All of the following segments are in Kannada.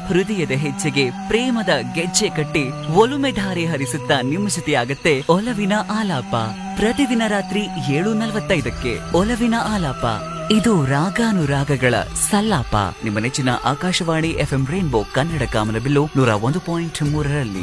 ಹೃದಯದ ಹೆಜ್ಜೆಗೆ ಪ್ರೇಮದ ಗೆಜ್ಜೆ ಕಟ್ಟಿ ಒಲುಮೆ ಧಾರೆ ಹರಿಸುತ್ತಾ ನಿಮ್ಮ ಜೊತೆಯಾಗತ್ತೆ ಒಲವಿನ ಆಲಾಪ ಪ್ರತಿದಿನ ರಾತ್ರಿ ಏಳು ನಲವತ್ತೈದಕ್ಕೆ ಒಲವಿನ ಆಲಾಪ ಇದು ರಾಗಾನುರಾಗಗಳ ಸಲ್ಲಾಪ ನಿಮ್ಮ ನೆಚ್ಚಿನ ಆಕಾಶವಾಣಿ ಎಫ್ಎಂ ರೈನ್ಬೋ ಕನ್ನಡ ಕಾಮನಬಿಲ್ಲು ನೂರ ಒಂದು ಪಾಯಿಂಟ್ ಮೂರರಲ್ಲಿ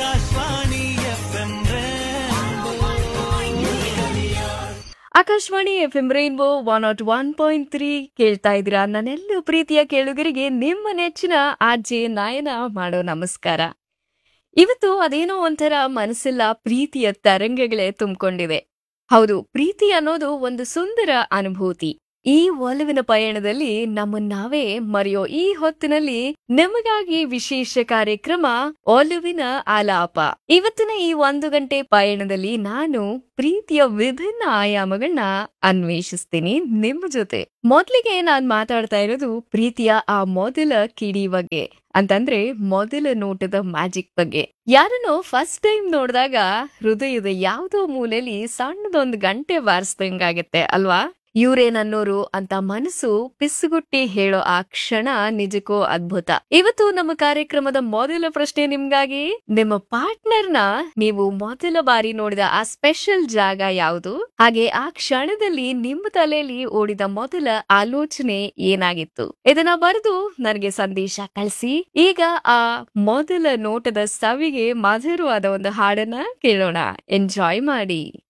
Akashvani F M rainbow one naught one point three ಕೇಳ್ತಾ ಇದ್ದೀರಾ ನನ್ನೆಲ್ಲ ಪ್ರೀತಿಯ ಕೇಳುಗರಿಗೆ ನಿಮ್ಮ ನೆಚ್ಚಿನ ಆರ್ಜೆ ನಾಯನ ಮಾಡೋ ನಮಸ್ಕಾರ ಇವತ್ತು ಅದೇನೋ ಒಂಥರ ಮನಸ್ಸೆಲ್ಲ ಪ್ರೀತಿಯ ತರಂಗಗಳೇ ತುಂಬಿಕೊಂಡಿದೆ ಹೌದು ಪ್ರೀತಿ ಅನ್ನೋದು ಒಂದು ಸುಂದರ ಅನುಭೂತಿ ಈ ಒಲವಿನ ಪಯಣದಲ್ಲಿ ನಮ್ಮನ್ನ ನಾವೇ ಮರೆಯೋ ಈ ಹೊತ್ತಿನಲ್ಲಿ ನಿಮಗಾಗಿ ವಿಶೇಷ ಕಾರ್ಯಕ್ರಮ ಒಲವಿನ ಆಲಾಪ ಇವತ್ತಿನ ಈ ಒಂದು ಗಂಟೆ ಪಯಣದಲ್ಲಿ ನಾನು ಪ್ರೀತಿಯ ವಿಭಿನ್ನ ಆಯಾಮಗಳನ್ನ ಅನ್ವೇಷಿಸ್ತೀನಿ ನಿಮ್ಮ ಜೊತೆ ಮೊದ್ಲಿಗೆ ನಾನ್ ಮಾತಾಡ್ತಾ ಇರೋದು ಪ್ರೀತಿಯ ಆ ಮೊದಲ ಕಿಡಿ ಬಗ್ಗೆ ಅಂತಂದ್ರೆ ಮೊದಲ ನೋಟದ ಮ್ಯಾಜಿಕ್ ಬಗ್ಗೆ ಯಾರನ್ನೋ ಫಸ್ಟ್ ಟೈಮ್ ನೋಡಿದಾಗ ಹೃದಯದ ಯಾವ್ದೋ ಮೂಲೆಯಲ್ಲಿ ಸಣ್ಣದೊಂದು ಗಂಟೆ ಬಾರಿಸ್ದಂಗಾಗತ್ತೆ ಅಲ್ವಾ ಇವ್ರೇ ನನ್ನೋರು ಅಂತ ಮನಸ್ಸು ಪಿಸುಗುಟ್ಟಿ ಹೇಳೋ ಆ ಕ್ಷಣ ನಿಜಕ್ಕೂ ಅದ್ಭುತ ಇವತ್ತು ನಮ್ಮ ಕಾರ್ಯಕ್ರಮದ ಮೊದಲ ಪ್ರಶ್ನೆ ನಿಮ್ಗಾಗಿ ನಿಮ್ಮ ಪಾರ್ಟ್ನರ್ನ ನೀವು ಮೊದಲ ಬಾರಿ ನೋಡಿದ ಆ ಸ್ಪೆಷಲ್ ಜಾಗ ಯಾವುದು ಹಾಗೆ ಆ ಕ್ಷಣದಲ್ಲಿ ನಿಮ್ಮ ತಲೆಯಲ್ಲಿ ಓಡಿದ ಮೊದಲ ಆಲೋಚನೆ ಏನಾಗಿತ್ತು ಇದನ್ನ ಬರೆದು ನನಗೆ ಸಂದೇಶ ಕಳಿಸಿ ಈಗ ಆ ಮೊದಲ ನೋಟದ ಸವಿಗೆ ಮಧುರವಾದ ಒಂದು ಹಾಡನ್ನ ಕೇಳೋಣ ಎಂಜಾಯ್ ಮಾಡಿ